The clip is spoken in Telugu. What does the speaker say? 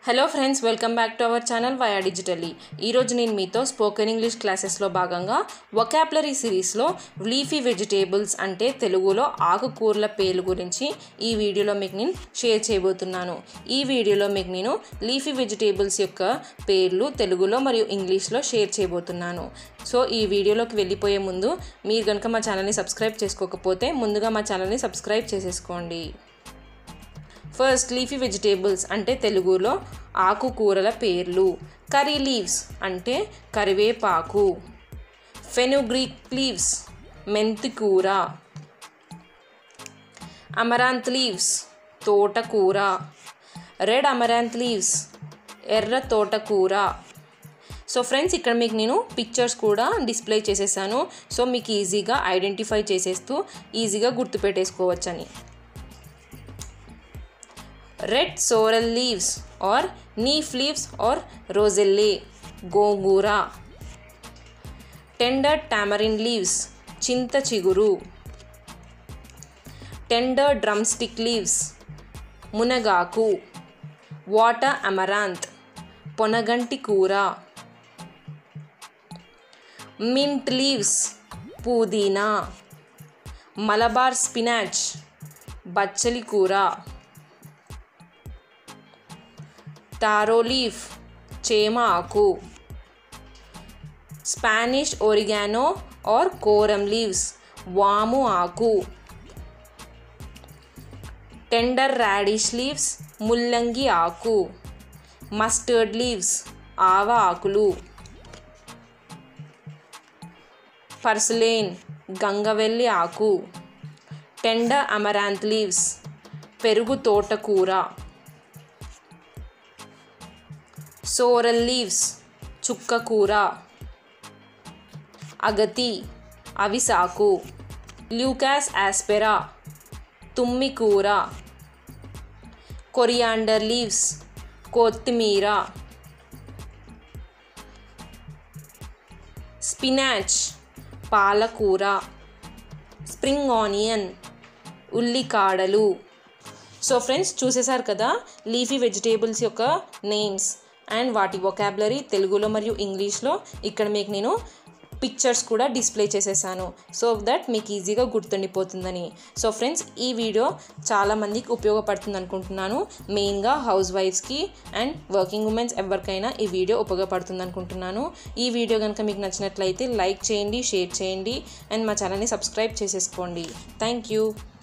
hello friends welcome back to our channel via digitally ఈరోజు నేను మీతో స్పోకెన్ ఇంగ్లీష్ క్లాసెస్లో భాగంగా వొకాబులరీ సిరీస్లో లీఫీ వెజిటేబుల్స్ అంటే తెలుగులో ఆకుకూరల పేర్లు గురించి ఈ వీడియోలో మీకు నేను షేర్ చేయబోతున్నాను ఈ వీడియోలో మీకు నేను లీఫీ వెజిటేబుల్స్ యొక్క పేర్లు తెలుగులో మరియు ఇంగ్లీష్లో షేర్ చేయబోతున్నాను సో ఈ వీడియోలోకి వెళ్ళిపోయే ముందు మీరు కనుక మా ఛానల్ని సబ్స్క్రైబ్ చేసుకోకపోతే ముందుగా మా ఛానల్ని సబ్స్క్రైబ్ చేసేసుకోండి ఫస్ట్ లీఫీ వెజిటేబుల్స్ అంటే తెలుగులో ఆకుకూరల పేర్లు కర్రీ లీవ్స్ అంటే కరివేపాకు ఫెనుగ్రీక్ లీవ్స్ మెంతికూర అమరాంత్ లీవ్స్ తోటకూర రెడ్ అమరాంత్ లీవ్స్ ఎర్ర తోటకూర సో ఫ్రెండ్స్ ఇక్కడ మీకు నేను పిక్చర్స్ కూడా డిస్ప్లే చేసేసాను సో మీకు ఈజీగా ఐడెంటిఫై చేసేస్తూ ఈజీగా గుర్తుపెట్టేసుకోవచ్చని రెడ్ సోరల్ లీవ్స్ ఆర్ నీఫ్ లీవ్స్ ఆర్ రోజెల్లే గోంగూర టెండర్ టామరిన్ లీవ్స్ చింత చిగురు టెండర్ డ్రమ్ స్టిక్ లీవ్స్ మునగాకు వాటర్ అమరాంత్ పొనగంటి కూర మింట్ లీవ్స్ పుదీనా మలబార్ స్పినాచ్ బచ్చలి కూర టారో లీఫ్ చేమ ఆకు స్పానిష్ ఒరిగానో ఆర్ కోరం లీవ్స్ వాము ఆకు టెండర్ రాడిష్ లీవ్స్ ముల్లంగి ఆకు మస్టర్డ్ లీవ్స్ ఆవ ఆకులు పర్సులేన్ గంగవెల్లి ఆకు టెండర్ అమరాంత్ లీవ్స్ పెరుగు తోటకూర సోరల్ లీవ్స్ చుక్కకూర అగతి అవిసాకు ల్యూకాస్ ఆస్పెరా తుమ్మికూర కొరియాండర్ లీవ్స్ కొత్తిమీర స్పినాచ్ పాలకూర స్ప్రింగ్ ఆనియన్ ఉల్లికాడలు సో ఫ్రెండ్స్ చూసేశారు కదా లీఫీ వెజిటేబుల్స్ యొక్క నేమ్స్ అండ్ వాటి వొకాబులరీ తెలుగులో మరియు ఇంగ్లీష్లో ఇక్కడ మీకు నేను పిక్చర్స్ కూడా డిస్ప్లే చేసేసాను సో దట్ మీకు ఈజీగా గుర్తుండిపోతుందని సో ఫ్రెండ్స్ ఈ వీడియో చాలామందికి ఉపయోగపడుతుంది అనుకుంటున్నాను మెయిన్గా హౌస్ వైఫ్స్కి అండ్ వర్కింగ్ ఉమెన్స్ ఎవరికైనా ఈ వీడియో ఉపయోగపడుతుంది అనుకుంటున్నాను ఈ వీడియో కనుక మీకు నచ్చినట్లయితే లైక్ చేయండి షేర్ చేయండి అండ్ మా ఛానల్ని సబ్స్క్రైబ్ చేసేసుకోండి థ్యాంక్ యూ